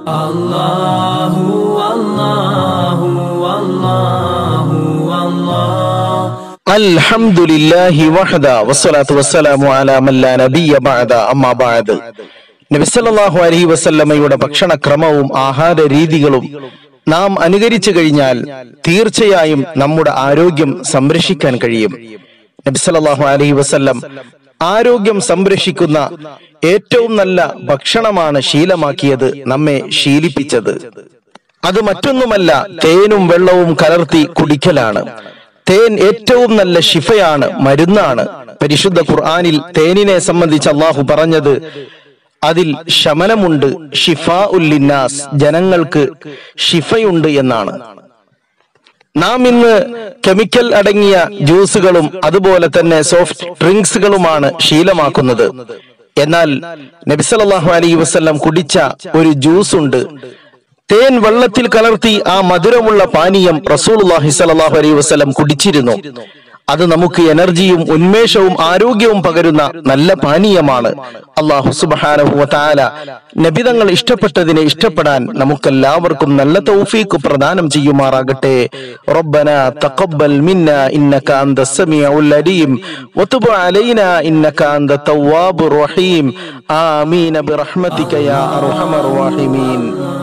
الله والله والله والله الحمد لله وحده والصلاة والسلام على من لا نبي بعد أما بعد നബി സല്ലല്ലാഹു അലൈഹി വസല്ലമയുടെ ഭക്ഷണക്രമവും ആഹാര രീതികളും നാം അനുകരിച്ചു കഴിഞ്ഞാൽ തീർച്ചയായും നമ്മുടെ ആരോഗ്യം സംരക്ഷിക്കാൻ കഴിയും നബി സല്ലല്ലാഹു അലൈഹി വസല്ലം ആരോഗ്യം സംരക്ഷിക്കുന്ന ഏറ്റവും നല്ല ഭക്ഷണമാണ് ശീലമാക്കിയത് നമ്മെ ശീലിപ്പിച്ചത് അത് മറ്റൊന്നുമല്ല തേനും വെള്ളവും കലർത്തി കുടിക്കലാണ് തേൻ ഏറ്റവും നല്ല ശിഫയാണ് മരുന്നാണ് പരിശുദ്ധ ഖുർആനിൽ തേനിനെ സംബന്ധിച്ച് അള്ളാഹു പറഞ്ഞത് അതിൽ ശമനമുണ്ട് ഷിഫ ഉല്ലിന്നാസ് ജനങ്ങൾക്ക് ഷിഫയുണ്ട് എന്നാണ് നാം ഇന്ന് കെമിക്കൽ അടങ്ങിയ ജ്യൂസുകളും അതുപോലെ തന്നെ സോഫ്റ്റ് ഡ്രിങ്ക്സുകളുമാണ് ശീലമാക്കുന്നത് എന്നാൽ നബിസലല്ലാഹു അലൈഹി വസല്ലം കുടിച്ച ഒരു ജ്യൂസ് ഉണ്ട് തേൻ വെള്ളത്തിൽ കലർത്തി ആ മധുരമുള്ള പാനീയം റസൂലുള്ളാഹി സ്വല്ലല്ലാഹു അലൈഹി വസല്ലം കുടിച്ചിരുന്നു അത് നമുക്ക് എനർജിയും ഉന്മേഷവും ആരോഗ്യവും പകരുന്ന നല്ല പാനീയമാണ് അള്ളാഹു സുബ്ഹാനഹു വതആല നബിതങ്ങൾ ഇഷ്ടപ്പെട്ടതിനെ ഇഷ്ടപ്പെടാൻ നമുക്കെല്ലാവർക്കും നല്ല തൗഫീഖ് പ്രദാനം ചെയ്യുമാറാകട്ടെ റബ്ബന തഖബ്ബൽ മിന്ന ഇന്നക അന്ത സമീഉൽ അലീം വതുബ് അലൈനാ ഇന്നക അന്ത തവ്വാബുർ റഹീം ആമീൻ ബിറഹ്മതിക യാ അർഹമർ റഹീമീൻ